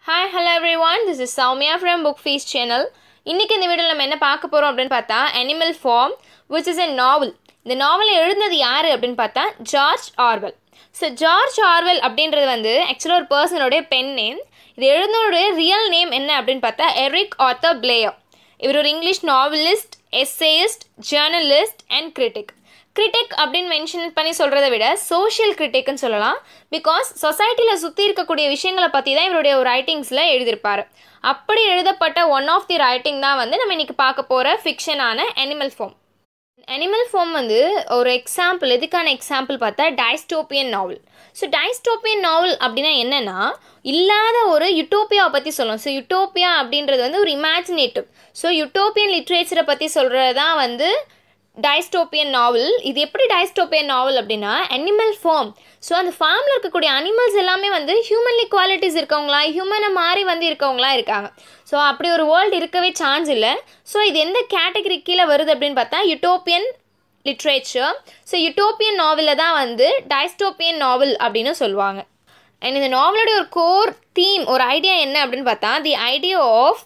hi hello every one this is Soumya from book fees channel இன்றைக்கி இந்த வீடியோவில் நம்ம என்ன பார்க்க போகிறோம் அப்படின்னு பார்த்தா Animal Farm which is a novel இந்த நாவலை எழுந்தது யார் அப்படின்னு பார்த்தா George Orwell so George Orwell அப்படின்றது வந்து ஆக்சுவலாக ஒரு பர்சனுடைய பென் நேம் இது எழுந்தவருடைய ரியல் நேம் என்ன அப்படின்னு பார்த்தா எரிக் ஆத்தர் பிளேயர் இவர் ஒரு English novelist essayist journalist and critic critic அப்படின்னு மென்ஷன் பண்ணி சொல்கிறத விட சோஷியல் கிரிட்டிக்னு சொல்லலாம் பிகாஸ் சொசைட்டியில் சுற்றி இருக்கக்கூடிய விஷயங்களை பற்றி தான் இவருடைய ஒரு ரைட்டிங்ஸில் எழுதியிருப்பார் அப்படி எழுதப்பட்ட ஒன் ஆஃப் தி ரைட்டிங் தான் வந்து நம்ம இன்றைக்கி பார்க்க போகிற ஃபிக்ஷனான அனிமல் ஃபார்ம் அனிமல் ஃபார்ம் வந்து ஒரு எக்ஸாம்பிள் எதுக்கான எக்ஸாம்பிள் பார்த்தா டைஸ்டோப்பியன் நாவல் ஸோ டைஸ்டோப்பியன் நாவல் அப்படின்னா என்னென்னா இல்லாத ஒரு யுட்டோப்பியாவை பற்றி சொல்லணும் ஸோ யுட்டோப்பியா அப்படின்றது வந்து ஒரு இமேஜினேட்டிவ் ஸோ யுட்டோப்பியன் லிட்ரேச்சரை பற்றி சொல்கிறது தான் வந்து டைஸ்டோப்பியன் நாவல் இது எப்படி டைஸ்டோப்பியன் நாவல் அப்படின்னா அனிமல் ஃபார்ம் ஸோ அந்த ஃபார்மில் இருக்கக்கூடிய அனிமல்ஸ் எல்லாமே வந்து ஹியூமன்லி குவாலிட்டிஸ் இருக்கவங்களா ஹியூமனை மாறி வந்து இருக்கவங்களா இருக்காங்க ஸோ அப்படி ஒரு வேர்ல்டு இருக்கவே சான்ஸ் இல்லை ஸோ இது எந்த கேட்டகரி கீழே வருது அப்படின்னு பார்த்தா யுட்டோப்பியன் லிட்ரேச்சர் ஸோ யுட்டோப்பியன் நாவலில் தான் வந்து டைஸ்டோப்பியன் நாவல் அப்படின்னு சொல்லுவாங்க அண்ட் இந்த நாவலோடைய ஒரு கோர் தீம் ஒரு ஐடியா என்ன அப்படின்னு பார்த்தா the idea of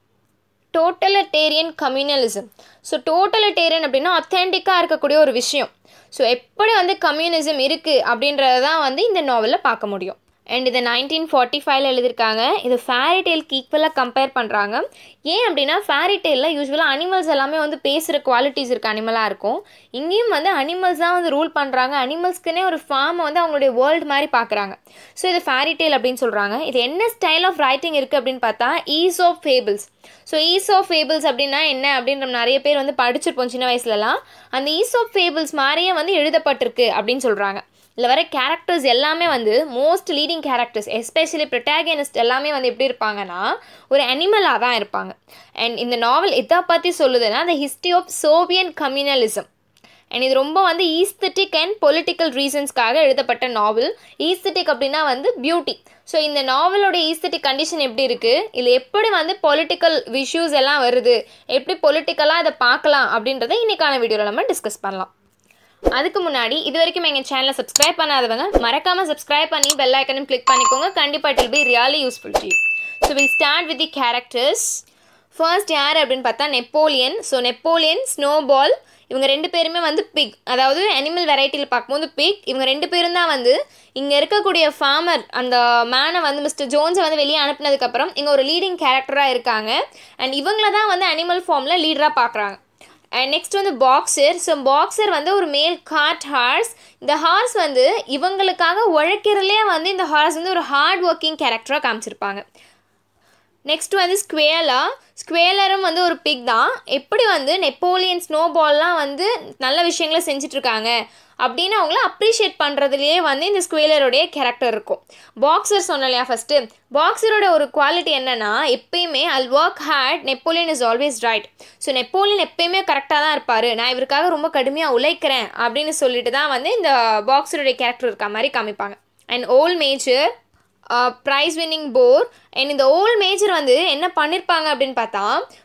totalitarian communalism so totalitarian அப்படின்னா அத்தென்டிக்காக இருக்கக்கூடிய ஒரு விஷயம் ஸோ எப்படி வந்து கம்யூனிசம் இருக்குது அப்படின்றத தான் வந்து இந்த நாவலில் பார்க்க முடியும் அண்ட் இதை நைன்டீன் ஃபார்ட்டி ஃபைவ்ல எழுதியிருக்காங்க இது ஃபேரி டெய்லுக்கு ஈக்குவலாக கம்பேர் பண்ணுறாங்க ஏன் அப்படின்னா ஃபேரி டெய்லில் யூஸ்வலாக அனிமல்ஸ் எல்லாமே வந்து பேசுகிற குவாலிட்டிஸ் இருக்க அனிமலாக இருக்கும் இங்கேயும் வந்து அனிமல்ஸ் தான் வந்து ரூல் பண்ணுறாங்க அனிமல்ஸ்க்குனே ஒரு ஃபார்மை வந்து அவங்களுடைய வேர்ல்டு மாதிரி பார்க்குறாங்க ஸோ இது ஃபேரி டெய்ல் அப்படின்னு சொல்கிறாங்க இது என்ன ஸ்டைல் ஆஃப் ரைட்டிங் இருக்குது அப்படின்னு பார்த்தா Aesop fables so Aesop fables அப்படின்னா என்ன அப்படின்ற நிறைய பேர் வந்து படிச்சிருப்போம் சின்ன வயசுலலாம் அந்த ஈஸ் ஆஃப் ஃபேபிள்ஸ் மாதிரியே வந்து எழுதப்பட்டிருக்கு அப்படின்னு சொல்கிறாங்க இதில் வர கேரக்டர்ஸ் எல்லாமே வந்து most leading characters especially protagonist எல்லாமே வந்து எப்படி இருப்பாங்கன்னா ஒரு அனிமலாக தான் இருப்பாங்க அண்ட் இந்த நாவல் எதை பற்றி சொல்லுதுன்னா the history of Soviet communalism and இது ரொம்ப வந்து ஈஸ்தட்டிக் அண்ட் பொலிட்டிக்கல் ரீசன்ஸ்க்காக எழுதப்பட்ட நாவல் ஈஸ்தட்டிக் அப்படின்னா வந்து பியூட்டி ஸோ இந்த நாவலோட ஈஸ்தட்டிக் கண்டிஷன் எப்படி இருக்குது இதில் எப்படி வந்து பொலிட்டிக்கல் இஷ்யூஸ் எல்லாம் வருது எப்படி பொலிட்டிக்கலாக இதை பார்க்கலாம் அப்படின்றத இன்றைக்கான வீடியோவில் நம்ம டிஸ்கஸ் பண்ணலாம் அதுக்கு முன்னாடி இது வரைக்கும் எங்கள் சேனலை சப்ஸ்கிரைப் பண்ணாதவங்க மறக்காமல் சப்ஸ்கிரைப் பண்ணி பெல் ஐக்கனும் கிளிக் பண்ணிக்கோங்க கண்டிப்பாக it will be really useful to so will start with the characters first யார் அப்படின்னு பார்த்தா நெப்போலியன் ஸோ நெப்போலியன் ஸ்னோபால் இவங்க ரெண்டு பேருமே வந்து பிக் அதாவது அனிமல் வெரைட்டியில் பார்க்கும்போது பிக் இவங்க ரெண்டு பேரும் தான் வந்து இங்கே இருக்கக்கூடிய ஃபார்மர் அந்த மேனை வந்து மிஸ்டர் ஜோன்ஸை வந்து வெளியே அனுப்புனதுக்கப்புறம் இங்கே ஒரு லீடிங் கேரக்டராக இருக்காங்க அண்ட் இவங்கள தான் வந்து அனிமல் ஃபார்மில் லீடராக பார்க்குறாங்க அண்ட் நெக்ஸ்ட் வந்து பாக்ஸர் ஸோ பாக்ஸர் வந்து ஒரு மேல் காட் ஹார்ஸ் இந்த ஹார்ஸ் வந்து இவங்களுக்காக உழைக்கிறதுலே வந்து இந்த ஹார்ஸ் வந்து ஒரு ஹார்ட் ஒர்க்கிங் கேரக்டராக காமிச்சிருப்பாங்க நெக்ஸ்ட் வந்து ஸ்குவேலா ஸ்குவேலரும் வந்து ஒரு பிக் தான் எப்படி வந்து நெப்போலியன் ஸ்னோபால்லாம் வந்து நல்ல விஷயங்களை செஞ்சிட்ருக்காங்க அப்படின்னு அவங்கள அப்ரிஷியேட் பண்ணுறதுலேயே வந்து இந்த ஸ்குவேலருடைய கேரக்டர் இருக்கும் பாக்ஸர் சொன்னோம் இல்லையா ஃபஸ்ட்டு பாக்ஸரோட ஒரு குவாலிட்டி என்னென்னா எப்பயுமே அல் ஒர்க் ஹேட் Napoleon is always right so Napoleon எப்பயுமே கரெக்டாக தான் இருப்பார் நான் இவருக்காக ரொம்ப கடுமையாக உழைக்கிறேன் அப்படின்னு சொல்லிட்டு தான் வந்து இந்த பாக்ஸருடைய கேரக்டர் இருக்க மாதிரி காமிப்பாங்க and Old Major prize winning boar and இந்த ஓல்ட் மேஜர் வந்து என்ன பண்ணியிருப்பாங்க அப்படின்னு பார்த்தா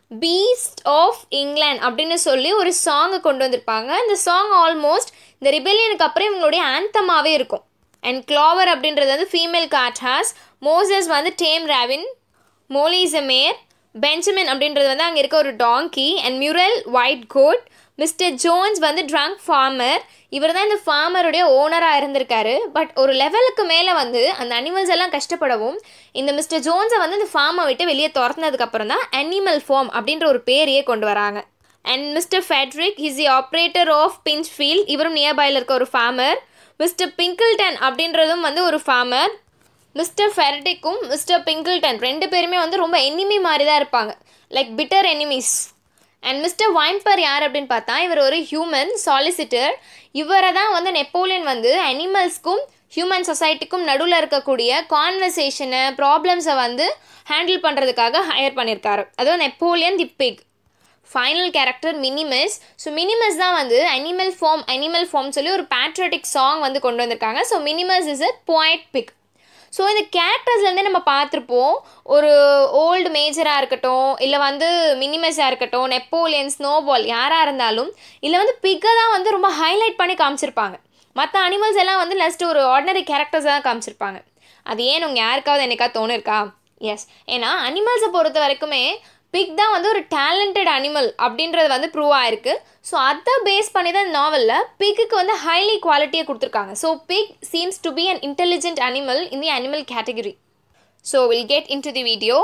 பீஸ்ட் ஆஃப் இங்கிலாந்து அப்படின்னு சொல்லி ஒரு சாங்கை கொண்டு வந்திருப்பாங்க இந்த சாங் ஆல்மோஸ்ட் இந்த ரிபெலியனுக்கு அப்புறம் இவங்களுடைய ஆந்தமாகவே இருக்கும் அண்ட் க்ளாவர் அப்படின்றது வந்து ஃபீமேல் காட்ஹாஸ் மோசஸ் வந்து டேம் ராவின் மோலிசமேர் பெஞ்சமின் அப்படின்றது வந்து அங்கே இருக்க ஒரு donkey and Muriel white goat Mister Jones வந்து ட்ரங்க் ஃபார்மர் இவர் தான் இந்த ஃபார்மருடைய ஓனராக இருந்திருக்காரு பட் ஒரு லெவலுக்கு மேலே வந்து அந்த அனிமல்ஸ் எல்லாம் கஷ்டப்படவும் இந்த மிஸ்டர் ஜோன்ஸை வந்து இந்த ஃபார்மை விட்டு வெளியே துரத்துனதுக்கப்புறம் தான் அனிமல் ஃபார்ம் அப்படின்ற ஒரு பேரையே கொண்டு வராங்க and Mister Frederick is the operator of Pinchfield இவரும் நியர்பையில் இருக்க ஒரு ஃபார்மர் மிஸ்டர் பிங்கிள்டன் அப்படின்றதும் வந்து ஒரு ஃபார்மர் மிஸ்டர் ஃபெரடிக்கும் மிஸ்டர் பிங்கிள்டன் ரெண்டு பேருமே வந்து ரொம்ப எனிமி மாதிரி தான் இருப்பாங்க like bitter enemies and Mister Whymper யார் அப்படின்னு பார்த்தா இவர் ஒரு ஹியூமன் சாலிசிட்டர் இவரை தான் வந்து நெப்போலியன் வந்து அனிமல்ஸ்க்கும் ஹியூமன் சொசைட்டிக்கும் நடுவில் இருக்கக்கூடிய கான்வர்சேஷனை ப்ராப்ளம்ஸை வந்து ஹேண்டில் பண்ணுறதுக்காக ஹையர் பண்ணியிருக்காரு அதுவும் Napoleon the pig final character Minimus so Minimus தான் வந்து அனிமல் ஃபார்ம் அனிமல் ஃபார்ம் சொல்லி ஒரு பேட்ரியாட்டிக் சாங் வந்து கொண்டு வந்திருக்காங்க so Minimus is a poet pig so இந்த கேரக்டர்ஸ்லேருந்தே நம்ம பார்த்துருப்போம் ஒரு ஓல்டு மேஜராக இருக்கட்டும் இல்லை வந்து மினிமஸாக இருக்கட்டும் நெப்போலியன் ஸ்னோபால் யாராக இருந்தாலும் இல்லை வந்து பிக்கை தான் வந்து ரொம்ப ஹைலைட் பண்ணி காமிச்சிருப்பாங்க மற்ற அனிமல்ஸ் எல்லாம் வந்து லஸ்ட் ஒரு ஆர்டினரி கேரக்டர்ஸ் தான் காமிச்சிருப்பாங்க அது ஏன் உங்கள் யாருக்காவது என்னைக்கா தோணிருக்கா எஸ் ஏன்னா அனிமல்ஸை பொறுத்த வரைக்குமே பிக் தான் வந்து ஒரு டேலண்டட் அனிமல் அப்படின்றது வந்து ப்ரூவ் ஆயிருக்கு ஸோ அதை பேஸ் பண்ணி தான் நாவலில் பிக்குக்கு வந்து ஹைலி குவாலிட்டியை கொடுத்துருக்காங்க so pig seems to be an intelligent animal in the animal category so will get into the video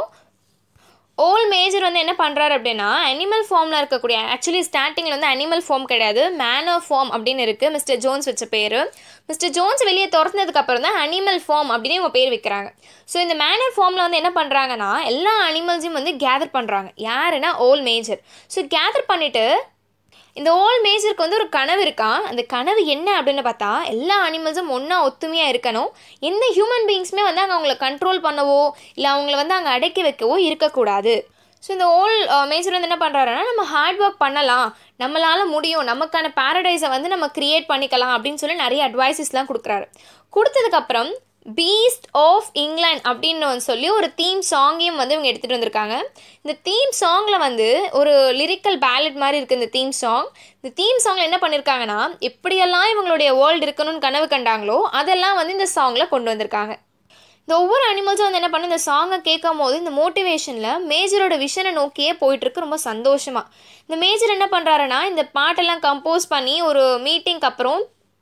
Old Major வந்து என்ன பண்ணுறாரு அப்படின்னா அனிமல் ஃபார்மில் இருக்கக்கூடிய ஆக்சுவலி ஸ்டார்டிங்கில் வந்து அனிமல் ஃபார்ம் கிடையாது மேனர் ஃபார்ம் அப்படின்னு இருக்குது மிஸ்டர் ஜோன்ஸ் வச்ச பேர் மிஸ்டர் ஜோன்ஸ் வெளியே திறந்ததுக்கப்புறம் தான் அனிமல் ஃபார்ம் அப்படின்னு இவங்க பேர் வைக்கிறாங்க ஸோ இந்த மேனர் ஃபார்மில் வந்து என்ன பண்ணுறாங்கன்னா எல்லா அனிமல்ஸையும் வந்து கேதர் பண்ணுறாங்க யாருன்னா ஓல் மேஜர் ஸோ கேதர் பண்ணிவிட்டு இந்த ஓல் மேஜருக்கு வந்து ஒரு கனவு இருக்கான் அந்த கனவு என்ன அப்படின்னு பார்த்தா எல்லா அனிமல்ஸும் ஒன்றா ஒத்துமையாக இருக்கணும் எந்த ஹியூமன் பீயிங்ஸுமே வந்து அங்கே அவங்கள கண்ட்ரோல் பண்ணவோ இல்லை அவங்கள வந்து அங்கே அடக்கி வைக்கவோ இருக்கக்கூடாது ஸோ இந்த ஓல் மேஜர் வந்து என்ன பண்ணுறாருன்னா நம்ம ஹார்ட் ஒர்க் பண்ணலாம் நம்மளால் முடியும் நமக்கான பேரடைஸை வந்து நம்ம க்ரியேட் பண்ணிக்கலாம் அப்படின்னு சொல்லி நிறைய அட்வைசஸ்லாம் கொடுக்குறாரு கொடுத்ததுக்கப்புறம் பீஸ்ட் ஆஃப் இங்கிலாந்து அப்படின்னு சொல்லி ஒரு தீம் சாங்கையும் வந்து இவங்க எடுத்துகிட்டு வந்திருக்காங்க இந்த தீம் சாங்கில் வந்து ஒரு லிரிக்கல் பேலட் மாதிரி இருக்குது இந்த தீம் சாங் இந்த தீம் சாங்கில் என்ன பண்ணியிருக்காங்கன்னா எப்படியெல்லாம் இவங்களுடைய வேர்ல்டு இருக்கணும்னு கனவு கண்டாங்களோ அதெல்லாம் வந்து இந்த சாங்கில் கொண்டு வந்திருக்காங்க இந்த ஒவ்வொரு அனிமல்ஸும் வந்து என்ன பண்ணு இந்த சாங்கை கேட்கும் போது இந்த மோட்டிவேஷனில் மேஜரோட விஷனை நோக்கியே போயிட்டுருக்கு ரொம்ப சந்தோஷமாக இந்த மேஜர் என்ன பண்ணுறாருன்னா இந்த பாட்டெல்லாம் கம்போஸ் பண்ணி ஒரு மீட்டிங்க்கு அப்புறம்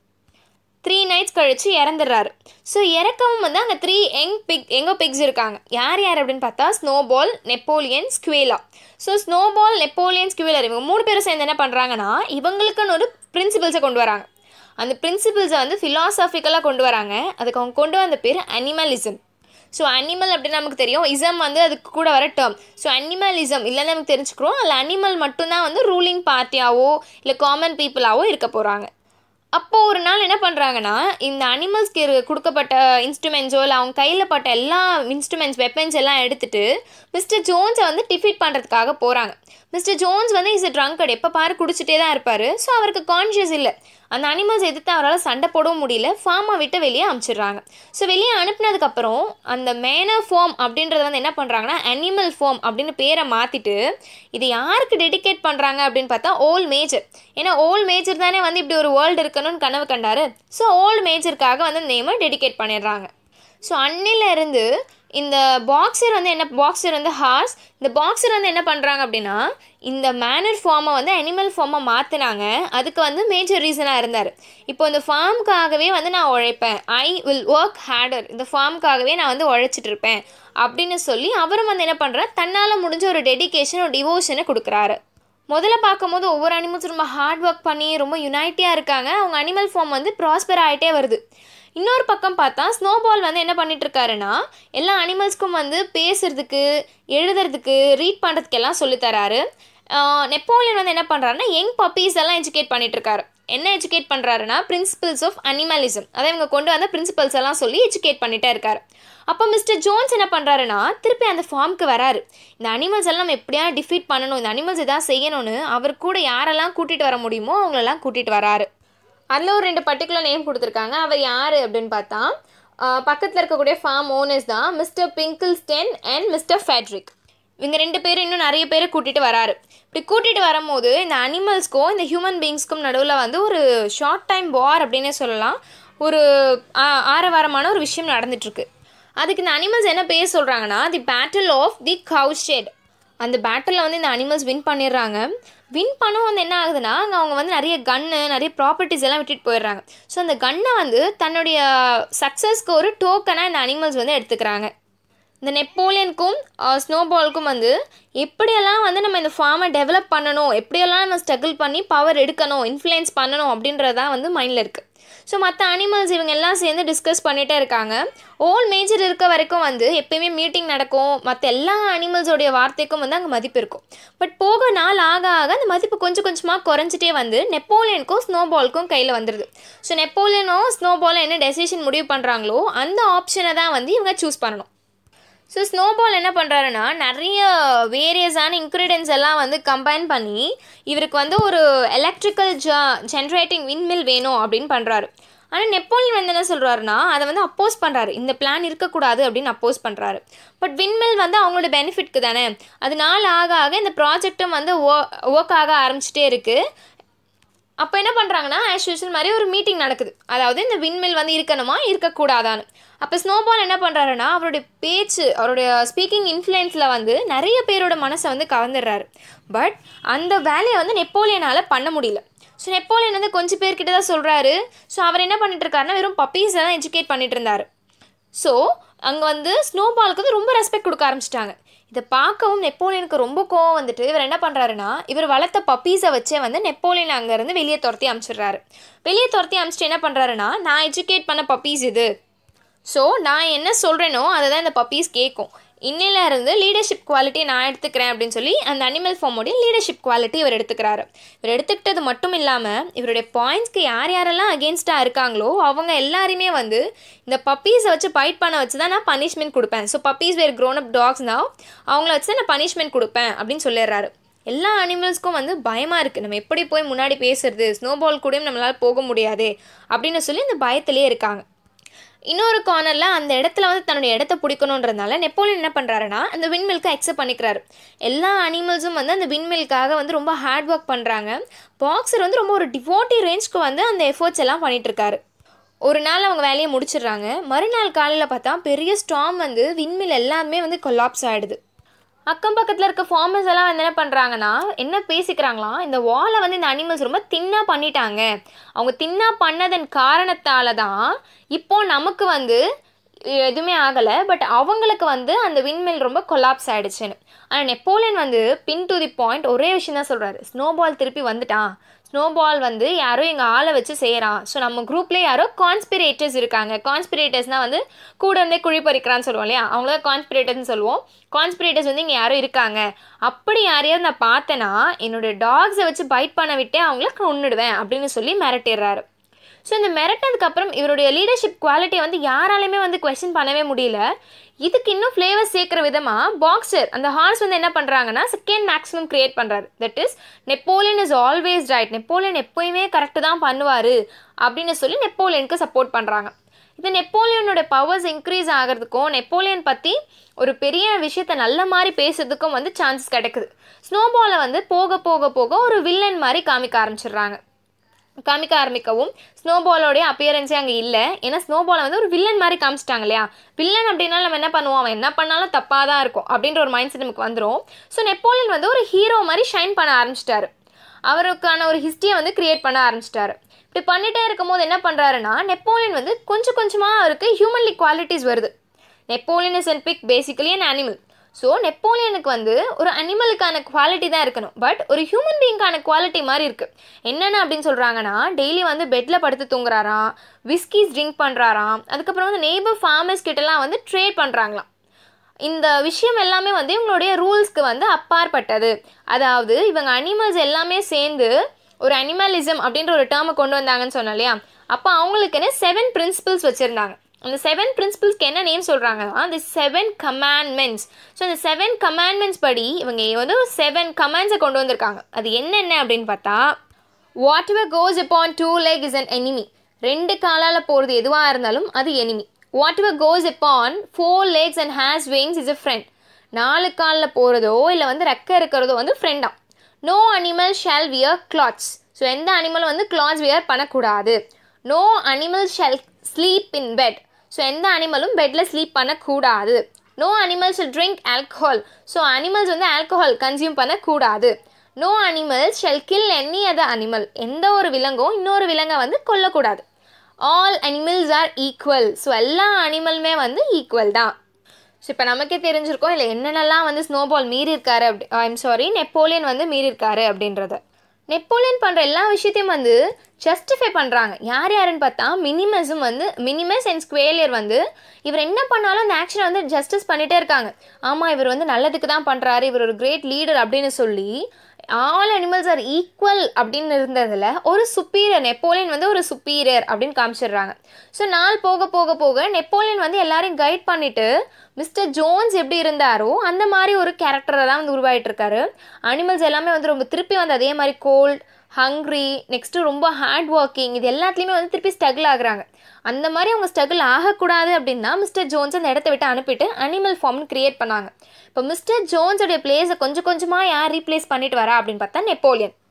த்ரீ நைட்ஸ் கழித்து இறந்துடுறாரு ஸோ இறக்கவும் வந்து அங்கே த்ரீ யங் பிக் எங்கோ பிக்ஸ் இருக்காங்க யார் யார் அப்படின்னு பார்த்தா Snowball Napoleon Squealer so Snowball Napoleon Squealer இவங்க மூணு பேரும் சேர்ந்து என்ன பண்ணுறாங்கன்னா இவங்களுக்குன்னு ஒரு பிரின்சிபல்ஸை கொண்டு வராங்க அந்த பிரின்சிபல்ஸை வந்து ஃபிலாசபிக்கலாக கொண்டு வராங்க அதுக்கு அவங்க கொண்டு வந்த பேர் அனிமலிசம் ஸோ அனிமல் அப்படின்னு நமக்கு தெரியும் இசம் வந்து அதுக்கு கூட வர டேர்ம் ஸோ அனிமலிசம் இல்லைன்னு நமக்கு தெரிஞ்சுக்கிறோம் அதில் அனிமல் மட்டும்தான் வந்து ரூலிங் பார்ட்டியாவோ இல்லை காமன் பீப்புளாவோ இருக்க போகிறாங்க அப்போது ஒரு நாள் என்ன பண்ணுறாங்கன்னா இந்த அனிமல்ஸ்க்கு இரு- கொடுக்கப்பட்ட இன்ஸ்ட்ருமெண்ட்ஸோ இல்லை அவங்க கையில் பட்ட எல்லா இன்ஸ்ட்ருமெண்ட்ஸ் வெப்பன்ஸ் எல்லாம் எடுத்துட்டு மிஸ்டர் ஜோன்ஸை வந்து டிஃபீட் பண்ணுறதுக்காக போகிறாங்க மிஸ்டர் ஜோன்ஸ் வந்து இஸ் ட்ரங்கட் எப்போ பாரு குடிச்சிட்டே தான் இருப்பார் ஸோ அவருக்கு கான்ஷியஸ் இல்லை அந்த அனிமல்ஸ் எதிர்த்து அவரால் சண்டை போடவும் முடியல ஃபார்மை விட்டு வெளியே அனுப்பிச்சிடுறாங்க ஸோ வெளியே அனுப்புனதுக்கப்புறம் அந்த மேனர் ஃபார்ம் அப்படின்றத வந்து என்ன பண்ணுறாங்கன்னா அனிமல் ஃபார்ம் அப்படின்னு பேரை மாற்றிட்டு இது யாருக்கு டெடிகேட் பண்ணுறாங்க அப்படின்னு பார்த்தா ஓல் மேஜர் ஏன்னா ஓல் மேஜர் தானே வந்து இப்படி ஒரு வேர்ல்டு இருக்கணும்னு கனவு கண்டாரு ஸோ ஓல்டு மேஜருக்காக வந்து நேமை டெடிகேட் பண்ணிடுறாங்க ஸோ அன்னிலேருந்து இந்த பாக்ஸர் வந்து என்ன பாக்ஸர் வந்து ஹார்ஸ் இந்த பாக்ஸர் வந்து என்ன பண்ணுறாங்க அப்படின்னா இந்த மேனர் ஃபார்மை வந்து அனிமல் ஃபார்மை மாற்றினாங்க அதுக்கு வந்து மேஜர் ரீசனாக இருந்தார் இப்போ இந்த ஃபார்முக்காகவே வந்து நான் உழைப்பேன் ஐ வில் ஒர்க் ஹேடர் இந்த ஃபார்முக்காகவே நான் வந்து உழைச்சிட்டு இருப்பேன் அப்படின்னு சொல்லி அவரும் வந்து என்ன பண்ணுறார் தன்னால் முடிஞ்ச ஒரு டெடிகேஷன் ஒரு டிவோஷனை கொடுக்குறாரு முதல்ல பார்க்கும்போது ஒவ்வொரு அனிமல்ஸும் ரொம்ப ஹார்ட் ஒர்க் பண்ணி ரொம்ப யுனைட்டியாக இருக்காங்க அவங்க அனிமல் ஃபார்ம் வந்து ப்ராஸ்பர் ஆகிட்டே வருது இன்னொரு பக்கம் பார்த்தா ஸ்னோபால் வந்து என்ன பண்ணிட்டு இருக்காருன்னா எல்லா அனிமல்ஸ்க்கும் வந்து பேசுறதுக்கு எழுதுறதுக்கு ரீட் பண்ணுறதுக்கு எல்லாம் சொல்லித் தராரு ஆஹ் நெப்போலியன் வந்து என்ன பண்ணுறாருன்னா யங் பப்பீஸ் எல்லாம் எஜுகேட் பண்ணிட்டு இருக்காரு என்ன எஜுகேட் பண்ணுறாருன்னா பிரின்சிபல்ஸ் ஆஃப் அனிமலிசம் அதை இவங்க கொண்டு வந்த பிரின்சிபல்ஸ் எல்லாம் சொல்லி எஜுகேட் பண்ணிட்டே இருக்காரு அப்போ மிஸ்டர் ஜோன்ஸ் என்ன பண்ணுறாருன்னா திருப்பி அந்த ஃபார்முக்கு வராரு இந்த அனிமல்ஸ் எல்லாம் நம்ம எப்படியா டிஃபீட் பண்ணணும் இந்த அனிமல்ஸ் எதாவது செய்யணும்னு அவர் கூட யாரெல்லாம் கூட்டிகிட்டு வர முடியுமோ அவங்களெல்லாம் கூட்டிகிட்டு வராரு அதில் ஒரு ரெண்டு பர்டிகுலர் நேம் கொடுத்துருக்காங்க அவர் யார் அப்படின்னு பார்த்தா பக்கத்தில் இருக்கக்கூடிய ஃபார்ம் ஓனர்ஸ் தான் Mister Pilkington and Mister Frederick இவங்க ரெண்டு பேரும் இன்னும் நிறைய பேரை கூட்டிகிட்டு வராரு இப்படி கூட்டிகிட்டு வரும்போது இந்த அனிமல்ஸ்க்கும் இந்த ஹியூமன் பீயிங்ஸ்க்கும் நடுவில் வந்து ஒரு ஷார்ட் டைம் வார் அப்படின்னே சொல்லலாம் ஒரு ஆ- ஆரவாரமான ஒரு விஷயம் நடந்துட்டுருக்கு அதுக்கு இந்த அனிமல்ஸ் என்ன பேர் சொல்கிறாங்கன்னா தி பேட்டில் ஆஃப் தி கவு ஷெட் அந்த பேட்டிலில் வந்து இந்த அனிமல்ஸ் வின் பண்ணிடுறாங்க வின் பண்ணவும் வந்து என்ன ஆகுதுன்னா அங்கே அவங்க வந்து நிறைய கன்னு நிறைய ப்ராப்பர்ட்டிஸ் எல்லாம் விட்டுட்டு போயிடுறாங்க ஸோ அந்த கன்னை வந்து தன்னுடைய சக்ஸஸ்க்கு ஒரு டோக்கனாக இந்த அனிமல்ஸ் வந்து எடுத்துக்கிறாங்க இந்த நெப்போலியனுக்கும் ஸ்னோபாலுக்கும் வந்து எப்படியெல்லாம் வந்து நம்ம இந்த ஃபார்மை டெவலப் பண்ணணும் எப்படியெல்லாம் நம்ம ஸ்ட்ரகிள் பண்ணி பவர் எடுக்கணும் இன்ஃப்ளூயன்ஸ் பண்ணணும் அப்படின்றது தான் வந்து மைண்டில் இருக்குது ஸோ மற்ற அனிமல்ஸ் இவங்க எல்லாம் சேர்ந்து டிஸ்கஸ் பண்ணிகிட்டே இருக்காங்க ஓல் மேஜர் இருக்க வரைக்கும் வந்து எப்பயுமே மீட்டிங் நடக்கும் மற்ற எல்லா அனிமல்ஸோடைய வார்த்தைக்கும் வந்து அங்கே மதிப்பு இருக்கும் பட் போக நாள் ஆக ஆக அந்த மதிப்பு கொஞ்சம் கொஞ்சமாக குறைஞ்சிட்டே வந்து நெப்போலியனுக்கும் ஸ்னோபாலுக்கும் கையில் வந்துடுது ஸோ நெப்போலியனோ ஸ்னோபாலும் என்ன டெசிஷன் முடிவு பண்ணுறாங்களோ அந்த ஆப்ஷனை தான் வந்து இவங்க சூஸ் பண்ணணும் ஸோ ஸ்னோபால் என்ன பண்ணுறாருன்னா நிறைய வேரியஸான இன்க்ரீடியன்ஸ் எல்லாம் வந்து கம்பைன் பண்ணி இவருக்கு வந்து ஒரு எலக்ட்ரிக்கல் ஜ ஜென்ரேட்டிங் விண்மில் வேணும் அப்படின்னு பண்ணுறாரு ஆனால் நெப்போலியன் வந்து என்ன சொல்கிறாருன்னா அதை வந்து அப்போஸ் பண்ணுறாரு இந்த பிளான் இருக்கக்கூடாது அப்படின்னு அப்போஸ் பண்ணுறாரு பட் விண்மில் வந்து அவங்களோட பெனிஃபிட்க்கு தானே அது நாள் ஆக ஆக இந்த ப்ராஜெக்ட்டும் வந்து ஒர்க் ஆக ஆரம்பிச்சிட்டே இருக்குது அப்போ என்ன பண்ணுறாங்கன்னா ஆஸ் யூஷுவல் மாதிரி ஒரு மீட்டிங் நடக்குது அதாவது இந்த விண்மில் வந்து இருக்கணுமா இருக்கக்கூடாதான்னு அப்போ ஸ்னோபால் என்ன பண்ணுறாருன்னா அவருடைய பேச்சு அவருடைய ஸ்பீக்கிங் இன்ஃப்ளூயன்ஸில் வந்து நிறைய பேரோட மனசை வந்து கவர்ந்துடுறாரு பட் அந்த வேலையை வந்து நெப்போலியனால் பண்ண முடியல ஸோ நெப்போலியன் வந்து கொஞ்சம் பேர்கிட்ட தான் சொல்கிறாரு ஸோ அவர் என்ன பண்ணிட்டு இருக்காருன்னா வெறும் பப்பீஸை தான் எஜுகேட் பண்ணிட்டு இருந்தார் ஸோ அங்கே வந்து ஸ்னோபாலுக்கு வந்து ரொம்ப ரெஸ்பெக்ட் கொடுக்க ஆரம்பிச்சிட்டாங்க இதை பார்க்கவும் நெப்போலியனுக்கு ரொம்ப கோவம் வந்துட்டு இவர் என்ன பண்ணுறாருன்னா இவர் வளர்த்த பப்பீஸை வச்சே வந்து நெப்போலியன் அங்கேருந்து வெளியே துரத்தி அனுப்பிச்சிடுறாரு வெளியே துரத்தி அனுப்பிச்சிட்டு என்ன பண்ணுறாருன்னா நான் எஜுகேட் பண்ண பப்பீஸ் இது ஸோ நான் என்ன சொல்கிறேனோ அதை தான் இந்த பப்பீஸ் கேட்கும் இன்னில இருந்து லீடர்ஷிப் குவாலிட்டி நான் எடுத்துக்கிறேன் அப்படின்னு சொல்லி அந்த அனிமல் ஃபார்மோடைய லீடர்ஷிப் குவாலிட்டி இவர் எடுத்துக்கிறாரு இவர் எடுத்துக்கிட்டது மட்டும் இல்லாமல் இவருடைய பாயிண்ட்ஸ்க்கு யார் யாரெல்லாம் அகேன்ஸ்டாக இருக்காங்களோ அவங்க எல்லாருமே வந்து இந்த பப்பீஸை வச்சு பைட் பண்ண வச்சு தான் நான் பனிஷ்மெண்ட் கொடுப்பேன் ஸோ பப்பீஸ் வேறு க்ரோன் அப் டாக்ஸ் தான் அவங்கள வச்சு தான் நான் பனிஷ்மெண்ட் கொடுப்பேன் அப்படின்னு சொல்லிடுறாரு எல்லா அனிமல்ஸ்க்கும் வந்து பயமாக இருக்குது நம்ம எப்படி போய் முன்னாடி பேசுறது ஸ்னோபால் கூடயும் நம்மளால் போக முடியாது அப்படின்னு சொல்லி இந்த பயத்திலே இருக்காங்க இன்னொரு கார்னரில் அந்த இடத்துல வந்து தன்னுடைய இடத்த பிடிக்கணுன்றதுனால நெப்போலியன் என்ன பண்ணுறாருன்னா அந்த விண்மில்கை அக்செப்ட் பண்ணிக்கிறாரு எல்லா அனிமல்ஸும் வந்து அந்த விண்மில்காக வந்து ரொம்ப ஹார்ட் ஒர்க் பண்ணுறாங்க பாக்ஸர் வந்து ரொம்ப ஒரு டிவோட்டி ரேஞ்ச்க்கு வந்து அந்த எஃபர்ட்ஸ் எல்லாம் பண்ணிட்டு இருக்காரு ஒரு நாள் அவங்க வேலையை முடிச்சிடுறாங்க மறுநாள் காலையில் பார்த்தா பெரிய ஸ்டாம் வந்து விண்மில் எல்லாமே வந்து கொலாப்ஸ் ஆகிடுது அக்கம் பக்கத்தில் இருக்க ஃபார்மர்ஸ் எல்லாம் வந்து என்ன பண்ணுறாங்கன்னா என்ன பேசிக்கிறாங்களாம் இந்த வாலை வந்து இந்த அனிமல்ஸ் ரொம்ப தின்னாக பண்ணிட்டாங்க அவங்க தின்னாக பண்ணதன் காரணத்தால தான் இப்போ நமக்கு வந்து எதுவுமே ஆகலை பட் அவங்களுக்கு வந்து அந்த விண்மில் ரொம்ப கொலாப்ஸ் ஆகிடுச்சுன்னு ஆனால் நெப்போலியன் வந்து பின் டு தி பாயிண்ட் ஒரே விஷயம் தான் சொல்கிறாரு ஸ்னோபால் திருப்பி வந்துட்டான் ஸ்னோபால் வந்து யாரோ எங்கள் ஆளை வச்சு செய்கிறான் ஸோ நம்ம குரூப்லேயே யாரோ கான்ஸ்பிரேட்டர்ஸ் இருக்காங்க கான்ஸ்பிரேட்டர்ஸ்னால் வந்து கூட இருந்தே குழி பறிக்கிறான்னு சொல்லுவோம் இல்லையா அவங்கள கான்ஸ்பிரேட்டர்ஸ்னு சொல்லுவோம் கான்ஸ்பிரேட்டர்ஸ் வந்து இங்கே யாரும் இருக்காங்க அப்படி யாரையாவது நான் பார்த்தேன்னா என்னோடய டாக்ஸை வச்சு பைட் பண்ண விட்டே அவங்கள கொன்னுடுவேன் அப்படின்னு சொல்லி மிரட்டிடுறாரு ஸோ இந்த மிரட்டினதுக்கப்புறம் இவருடைய லீடர்ஷிப் குவாலிட்டியை வந்து யாராலையுமே வந்து கொஸ்டின் பண்ணவே முடியல இதுக்கு இன்னும் ஃப்ளேவர் சேர்க்குற விதமாக பாக்ஸர் அந்த ஹார்ஸ் வந்து என்ன பண்ணுறாங்கன்னா செகண்ட் மேக்ஸிமம் கிரியேட் பண்ணுறாரு that is Napoleon is always right Napoleon எப்போயுமே கரெக்டு தான் பண்ணுவார் அப்படின்னு சொல்லி நெப்போலியனுக்கு சப்போர்ட் பண்ணுறாங்க இது நெப்போலியனோட பவர்ஸ் இன்க்ரீஸ் ஆகிறதுக்கும் நெப்போலியன் பற்றி ஒரு பெரிய விஷயத்த நல்ல மாதிரி பேசுறதுக்கும் வந்து சான்சஸ் கிடைக்குது ஸ்னோபாலை வந்து போக போக போக ஒரு வில்லன் மாதிரி காமிக்க ஆரம்பிச்சிடுறாங்க காமிக்க ஆரம்பிக்கவும் ஸ்னோபாலோடைய அப்பியரன்ஸே அங்கே இல்லை ஏன்னா ஸ்னோபாலை வந்து ஒரு வில்லன் மாதிரி காமிச்சிட்டாங்க இல்லையா வில்லன் அப்படின்னா நம்ம என்ன பண்ணுவோம் அவன் என்ன பண்ணாலும் தப்பாக தான் இருக்கும் அப்படின்ற ஒரு மைண்ட் செட் நமக்கு வந்துடும் ஸோ நெப்போலியன் வந்து ஒரு ஹீரோ மாதிரி ஷைன் பண்ண ஆரம்பிச்சிட்டாரு அவருக்கான ஒரு ஹிஸ்ட்ரியை வந்து கிரியேட் பண்ண ஆரம்பிச்சிட்டாரு இப்படி பண்ணிட்டே இருக்கும்போது என்ன பண்ணுறாருன்னா நெப்போலியன் வந்து கொஞ்சம் கொஞ்சமாக அவருக்கு ஹியூமன்லி குவாலிட்டிஸ் வருது Napoleon is and pig basically an animal so நெப்போலியனுக்கு வந்து ஒரு அனிமலுக்கான குவாலிட்டி தான் இருக்கணும் பட் ஒரு ஹியூமன் பீயிங்கான குவாலிட்டி மாதிரி இருக்குது என்னென்ன அப்படின்னு சொல்கிறாங்கன்னா டெய்லி வந்து பெட்டில் படுத்து தூங்குறாராம் விஸ்கிஸ் ட்ரிங்க் பண்ணுறாராம் அதுக்கப்புறம் வந்து நெய்பர் ஃபார்மர்ஸ் கிட்டலாம் வந்து ட்ரேட் பண்ணுறாங்களாம் இந்த விஷயம் எல்லாமே வந்து இவங்களுடைய ரூல்ஸ்க்கு வந்து அப்பாற்பட்டது அதாவது இவங்க அனிமல்ஸ் எல்லாமே சேர்ந்து ஒரு அனிமலிசம் அப்படின்ற ஒரு டேர்மை கொண்டு வந்தாங்கன்னு சொன்னோம் இல்லையா அப்போ அவங்களுக்குன்னு செவன் பிரின்சிபிள்ஸ் வச்சுருந்தாங்க அந்த செவன் பிரின்சிபிள்ஸ்க்கு என்ன நேம் சொல்கிறாங்கன்னா அந்த செவன் கமாண்ட்மெண்ட்ஸ் ஸோ அந்த செவன் கமாண்ட்மெண்ட்ஸ் படி இவங்க வந்து ஒரு செவன் கமாண்ட்ஸை கொண்டு வந்திருக்காங்க அது என்னென்ன அப்படின்னு பார்த்தா whatever goes upon two leg is an enemy ரெண்டு காலால் போகிறது எதுவாக இருந்தாலும் அது enemy whatever goes upon four legs and has wings is a friend நாலு காலில் போகிறதோ இல்லை வந்து ரெக்கை இருக்கிறதோ வந்து ஃப்ரெண்டா no animal shall wear clothes so எந்த அனிமலும் வந்து கிளாத்ஸ் வியர் பண்ணக்கூடாது no animal shall sleep in bed so எந்த அனிமலும் பெட்டில் ஸ்லீப் பண்ணக்கூடாது no animals drink alcohol so animals வந்து ஆல்கஹால் கன்சியூம் பண்ணக்கூடாது no animals shall kill any other animal எந்த ஒரு விலங்கும் இன்னொரு விலங்கை வந்து கொல்லக்கூடாது all animals are equal so எல்லா அனிமலுமே வந்து ஈக்குவல் தான் ஸோ இப்போ நமக்கே தெரிஞ்சிருக்கோம் இல்லை என்னென்னலாம் வந்து ஸ்னோபால் மீறி இருக்காரு அப்படி ஐம் சாரி நெப்போலியன் வந்து மீறி இருக்காரு அப்படின்றத நெப்போலியன் பண்ணுற எல்லா விஷயத்தையும் வந்து ஜஸ்டிஃபை பண்ணுறாங்க யார் யாருன்னு பார்த்தா மினிமஸும் வந்து மினிமஸ் அண்ட் ஸ்குவேலியர் வந்து இவர் என்ன பண்ணாலும் அந்த ஆக்ஷனை வந்து ஜஸ்டிஸ் பண்ணிகிட்டே இருக்காங்க ஆமாம் இவர் வந்து நல்லதுக்கு தான் பண்ணுறாரு இவர் ஒரு கிரேட் லீடர் அப்படின்னு சொல்லி ஆல் அனிமல்ஸ் ஆர் ஈக்குவல் அப்படின்னு இருந்ததில் ஒரு சுப்பீரியர் நெப்போலியன் வந்து ஒரு சுப்பீரியர் அப்படின்னு காமிச்சிடுறாங்க ஸோ நாள் போக போக போக நெப்போலியன் வந்து எல்லாரையும் கைட் பண்ணிட்டு மிஸ்டர் ஜோன்ஸ் எப்படி இருந்தாரோ அந்த மாதிரி ஒரு கேரக்டரை தான் வந்து உருவாயிட்டு இருக்காரு அனிமல்ஸ் எல்லாமே வந்து ரொம்ப திருப்பி வந்து அதே மாதிரி கோல்ட் ஹங்க்ரி நெக்ஸ்ட்டு ரொம்ப ஹார்ட் ஒர்க்கிங் இது எல்லாத்துலேயுமே வந்து திருப்பி ஸ்ட்ரகிள் ஆகுறாங்க அந்த மாதிரி அவங்க ஸ்ட்ரகிள் ஆகக்கூடாது அப்படின்னா மிஸ்டர் ஜோன்ஸ் அந்த இடத்த விட்டு அனுப்பிட்டு அனிமல் ஃபார்ம்னு கிரியேட் பண்ணாங்க இப்போ மிஸ்டர் ஜோன்ஸோடைய பிளேஸை கொஞ்சம் கொஞ்சமாக யார் ரீப்ளேஸ் பண்ணிட்டு வரா அப்படின்னு பார்த்தா நெப்போலியன்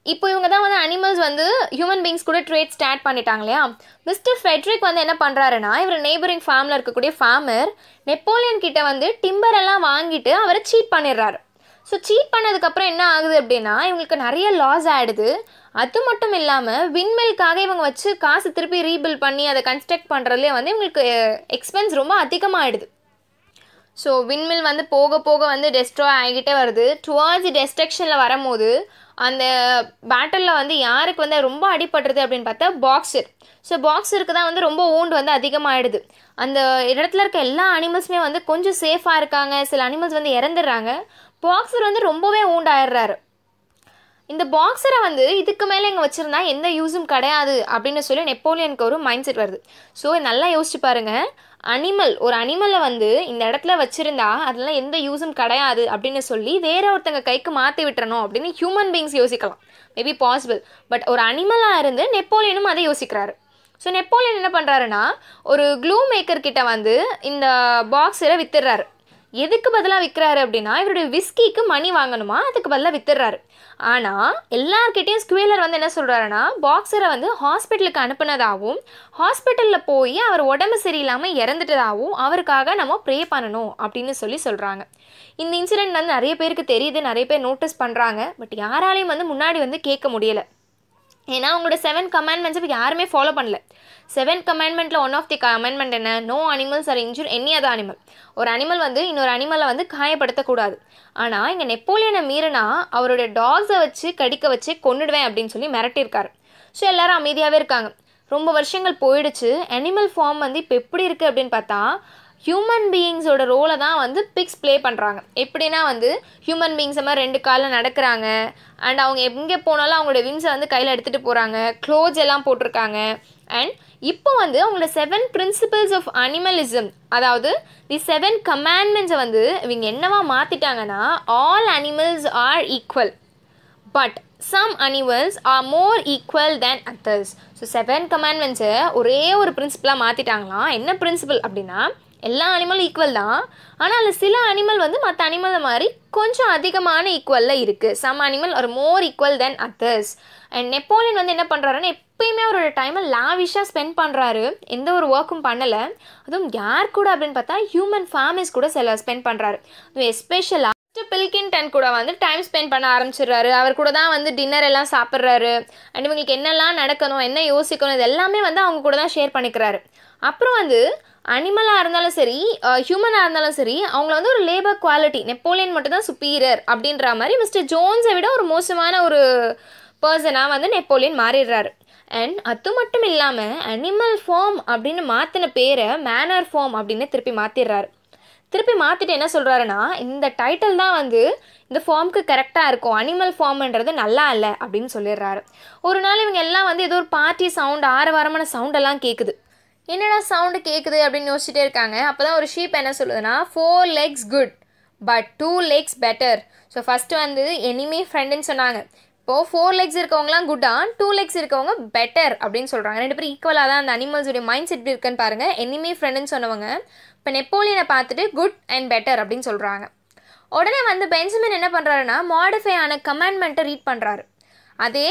இப்போ இவங்க தான் வந்து அனிமல்ஸ் வந்து ஹியூமன் பீங்ஸ் கூட ட்ரேட் ஸ்டார்ட் பண்ணிட்டாங்க இல்லையா மிஸ்டர் ஃபெட்ரிக் வந்து என்ன பண்ணுறாருன்னா இவர் நெய்பரிங் ஃபார்மில் இருக்கக்கூடிய ஃபார்மர் நெப்போலியன் கிட்ட வந்து டிம்பர் எல்லாம் வாங்கிட்டு அவரை சீட் பண்ணிடுறாரு ஸோ சீட் பண்ணதுக்கப்புறம் என்ன ஆகுது அப்படின்னா இவங்களுக்கு நிறைய லாஸ் ஆகிடுது அது மட்டும் இல்லாமல் விண்மெல்காக இவங்க வச்சு காசு திருப்பி ரீபில்ட் பண்ணி அதை கன்ஸ்ட்ரக்ட் பண்ணுறதுலேயே வந்து இவங்களுக்கு எக்ஸ்பென்ஸ் ரொம்ப அதிகமாகிடுது ஸோ விண்மில் வந்து போக போக வந்து டெஸ்ட்ராய் ஆகிக்கிட்டே வருது டுவார்ட்ஸ் டெஸ்ட்ரக்ஷனில் வரும்போது அந்த பேட்டலில் வந்து யாருக்கு வந்து ரொம்ப அடிபட்டுருது அப்படின்னு பார்த்தா பாக்ஸர் ஸோ பாக்ஸருக்கு தான் வந்து ரொம்ப ஊண்டு வந்து அதிகமாகிடுது அந்த இடத்துல இருக்க எல்லா அனிமல்ஸுமே வந்து கொஞ்சம் சேஃபாக இருக்காங்க சில அனிமல்ஸ் வந்து இறந்துடுறாங்க பாக்ஸர் வந்து ரொம்பவே ஊண்டாயிடுறாரு இந்த பாக்ஸரை வந்து இதுக்கு மேலே இங்கே வச்சுருந்தா எந்த யூஸும் கிடையாது அப்படின்னு சொல்லி நெப்போலியனுக்கு ஒரு மைண்ட் செட் வருது ஸோ நல்லா யோசிச்சு பாருங்க அனிமல் ஒரு அனிமலை வந்து இந்த இடத்துல வச்சுருந்தா அதெல்லாம் எந்த யூஸும் கிடையாது அப்படின்னு சொல்லி வேற ஒருத்தங்க கைக்கு மாற்றி விட்டுறணும் அப்படின்னு ஹியூமன் பீங்ஸ் யோசிக்கலாம் மேபி பாசிபிள் பட் ஒரு அனிமலாக இருந்து நெப்போலியனும் அதை யோசிக்கிறாரு ஸோ நெப்போலியன் என்ன பண்ணுறாருன்னா ஒரு க்ளூ மேக்கர் கிட்ட வந்து இந்த பாக்ஸரை வித்துடுறாரு எதுக்கு பதிலாக விற்கிறாரு அப்படின்னா இவருடைய விஸ்கிக்கு மணி வாங்கணுமா அதுக்கு பதிலாக வித்துடுறாரு ஆனால் எல்லார்கிட்டேயும் ஸ்குவேலர் வந்து என்ன சொல்கிறாருன்னா பாக்ஸரை வந்து ஹாஸ்பிட்டலுக்கு அனுப்புனதாகவும் ஹாஸ்பிட்டலில் போய் அவர் உடம்பு சரியில்லாமல் இறந்துட்டதாகவும் அவருக்காக நம்ம ப்ரே பண்ணணும் அப்படின்னு சொல்லி சொல்கிறாங்க இந்த இன்சிடெண்ட் வந்து நிறைய பேருக்கு தெரியுது நிறைய பேர் நோட்டீஸ் பண்ணுறாங்க பட் யாராலையும் வந்து முன்னாடி வந்து கேட்க முடியலை ஏன்னா அவங்களோட செவன் கமாண்ட்மெண்ட்ஸ் இப்போ யாருமே ஃபாலோ பண்ணல செவன் கமாண்ட்மெண்ட்டில் ஒன் ஆஃப் தி கமாண்ட்மெண்ட் என்ன no animals are injure any other animal ஒரு அனிமல் வந்து இன்னொரு அனிமலை வந்து காயப்படுத்தக்கூடாது ஆனால் இங்கே நெப்போலியனை மீறினா அவருடைய டாக்ஸை வச்சு கடிக்க வச்சு கொன்னுடுவேன் அப்படின்னு சொல்லி மிரட்டியிருக்காரு ஸோ எல்லாரும் அமைதியாகவே இருக்காங்க ரொம்ப வருஷங்கள் போயிடுச்சு அனிமல் ஃபார்ம் வந்து இப்போ எப்படி இருக்குது அப்படின்னு பார்த்தா ஹியூமன் பீயிங்ஸோட ரோலை தான் வந்து பிக்ஸ் ப்ளே பண்ணுறாங்க எப்படின்னா வந்து ஹியூமன் பீயிங்ஸ் மாதிரி ரெண்டு காலில் நடக்கிறாங்க அண்ட் அவங்க எங்கே போனாலும் அவங்களோட விங்ஸை வந்து கையில் எடுத்துகிட்டு போகிறாங்க க்ளோத்ஸ் எல்லாம் போட்டிருக்காங்க அண்ட் இப்போ வந்து அவங்களோட செவன் பிரின்சிபல்ஸ் ஆஃப் அனிமலிசம் அதாவது தி செவன் கமாண்ட்மெண்ட்ஸை வந்து இவங்க என்னவா மாற்றிட்டாங்கன்னா all animals are equal but some animals are more equal than others so seven கமாண்ட்மெண்ட்ஸை ஒரே ஒரு பிரின்சிபலாக மாற்றிட்டாங்களாம் என்ன பிரின்சிபல் அப்படின்னா எல்லா அனிமலும் ஈக்குவல் தான் ஆனால் அதில் சில அனிமல் வந்து மற்ற அனிமலை மாதிரி கொஞ்சம் அதிகமான ஈக்குவலில் இருக்குது சம் அனிமல் ஒரு more equal than others and Napoleon வந்து என்ன பண்ணுறாருன்னா எப்பயுமே அவரோட டைமை லாவிஷாக ஸ்பெண்ட் பண்ணுறாரு எந்த ஒரு ஒர்க்கும் பண்ணலை அதுவும் யார் கூட அப்படின்னு பார்த்தா ஹியூமன் ஃபேமிலிஸ் கூட சில ஸ்பெண்ட் பண்ணுறாரு அதுவும் எஸ்பெஷலாக பில்கின்டன் கூட வந்து டைம் ஸ்பெண்ட் பண்ண ஆரம்பிச்சிடுறாரு அவர் கூட தான் வந்து டின்னர் எல்லாம் சாப்பிட்றாரு அண்ட் இவங்களுக்கு என்னெல்லாம் நடக்கணும் என்ன யோசிக்கணும் இது எல்லாமே வந்து அவங்க கூட தான் ஷேர் பண்ணிக்கிறாரு அப்புறம் வந்து அனிமலாக இருந்தாலும் சரி ஹியூமனாக இருந்தாலும் சரி அவங்கள வந்து ஒரு லேபர் குவாலிட்டி நெப்போலியன் மட்டும் தான் சுப்பீரியர் அப்படின்ற மாதிரி மிஸ்டர் ஜோன்ஸை விட ஒரு மோசமான ஒரு பர்சனாக வந்து நெப்போலியன் மாறிடுறாரு அண்ட் அது மட்டும் இல்லாமல் அனிமல் ஃபார்ம் அப்படின்னு மாற்றின பேரை மேனர் ஃபார்ம் அப்படின்னு திருப்பி மாற்றிடுறாரு திருப்பி மாற்றிட்டு என்ன சொல்கிறாருன்னா இந்த டைட்டில் தான் வந்து இந்த ஃபார்முக்கு கரெக்டாக இருக்கும் அனிமல் ஃபார்ம்ன்றது நல்லா இல்லை அப்படின்னு சொல்லிடுறாரு ஒரு நாள் இவங்க எல்லாம் வந்து ஏதோ ஒரு பார்ட்டி சவுண்ட் ஆரவாரமான சவுண்டெல்லாம் கேட்குது என்னடா சவுண்டு கேட்குது அப்படின்னு யோசிச்சுட்டே இருக்காங்க அப்போ தான் ஒரு ஷீப் என்ன சொல்லுதுன்னா four legs good but two legs better so first வந்து எனிமே ஃப்ரெண்டுன்னு சொன்னாங்க இப்போது ஃபோர் லெக்ஸ் இருக்கவங்களாம் குட்டா டூ லெக்ஸ் இருக்கவங்க பெட்டர் அப்படின்னு சொல்கிறாங்க ரெண்டு பேரும் ஈக்குவலாக தான் அந்த அனிமல்ஸுடைய மைண்ட் செட் இருக்குன்னு பாருங்கள் எனிமே ஃப்ரெண்டுன்னு சொன்னவங்க இப்போ நெப்போலியனை பார்த்துட்டு குட் அண்ட் பெட்டர் அப்படின்னு சொல்கிறாங்க உடனே வந்து பென்சமின் என்ன பண்ணுறாருன்னா மாடிஃபை ஆன கமாண்ட்மெண்ட்டை ரீட் பண்ணுறாரு அதே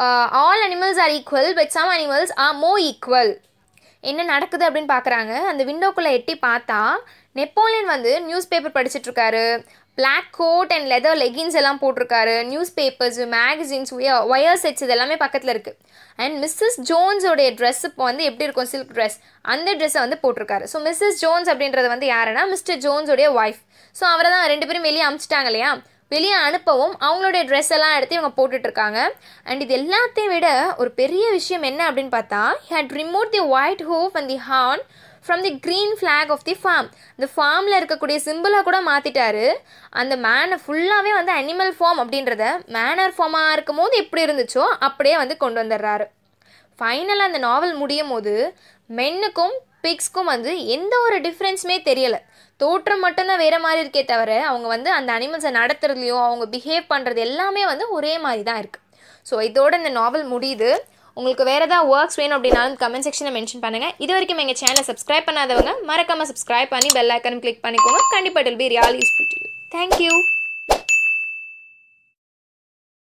all animals are equal but some animals are more equal என்ன நடக்குது அப்படின்னு பார்க்குறாங்க அந்த விண்டோக்குள்ளே எட்டி பார்த்தா நெப்போலியன் வந்து நியூஸ் பேப்பர் படிச்சுட்ருக்காரு black coat and leather leggings எல்லாம் போட்டிருக்காரு newspapers magazines wire sets இது எல்லாமே பக்கத்தில் இருக்குது அண்ட் மிஸ்ஸஸ் ஜோன்ஸோடைய ட்ரெஸ் இப்போ வந்து எப்படி இருக்கும் சில்க் ட்ரெஸ் அந்த ட்ரெஸ்ஸை வந்து போட்டிருக்காரு ஸோ மிஸ்ஸஸ் ஜோன்ஸ் அப்படின்றது வந்து யாருன்னா மிஸ்டர் ஜோன்ஸோடைய ஒய்ஃப் ஸோ அவரை தான் ரெண்டு பேரும் வெளியே அமுச்சிட்டாங்க இல்லையா வெளியே அனுப்பவும் அவங்களுடைய ட்ரெஸ் எல்லாம் எடுத்து இவங்க போட்டுட்டு இருக்காங்க அண்ட் இது எல்லாத்தையும் விட ஒரு பெரிய விஷயம் என்ன அப்படின்னு பார்த்தா had remove the white hoof and the horn from the green flag of the farm இந்த ஃபார்மில் இருக்கக்கூடிய சிம்பிளாக கூட மாற்றிட்டாரு அந்த மேனை ஃபுல்லாகவே வந்து அனிமல் ஃபார்ம் அப்படின்றத மேனர் ஃபார்மாக இருக்கும் போது எப்படி இருந்துச்சோ அப்படியே வந்து கொண்டு வந்துடுறாரு ஃபைனலாக அந்த நாவல் முடியும் போது மென்னுக்கும் பிக்ஸ்க்கும் வந்து எந்த ஒரு டிஃப்ரென்ஸுமே தெரியலை தோற்றம் மட்டும்தான் வேறு மாதிரி இருக்கே தவிர அவங்க வந்து அந்த அனிமல்ஸை நடத்துறதுலையும் அவங்க பிஹேவ் பண்ணுறது எல்லாமே வந்து ஒரே மாதிரி தான் இருக்குது ஸோ இதோட இந்த நாவல் முடியுது உங்களுக்கு வேறு ஏதாவது ஒர்க்ஸ் வேணும் அப்படின்னாலும் கமெண்ட் செக்ஷனில் மென்ஷன் பண்ணுங்கள் இது வரைக்கும் எங்கள் சேனலை சப்ஸ்கிரைப் பண்ணாதவங்க மறக்காமல் சப்ஸ்கிரைப் பண்ணி பெல் ஐக்கன் கிளிக் பண்ணிக்கோங்க கண்டிப்பாக it be real useful to you thank you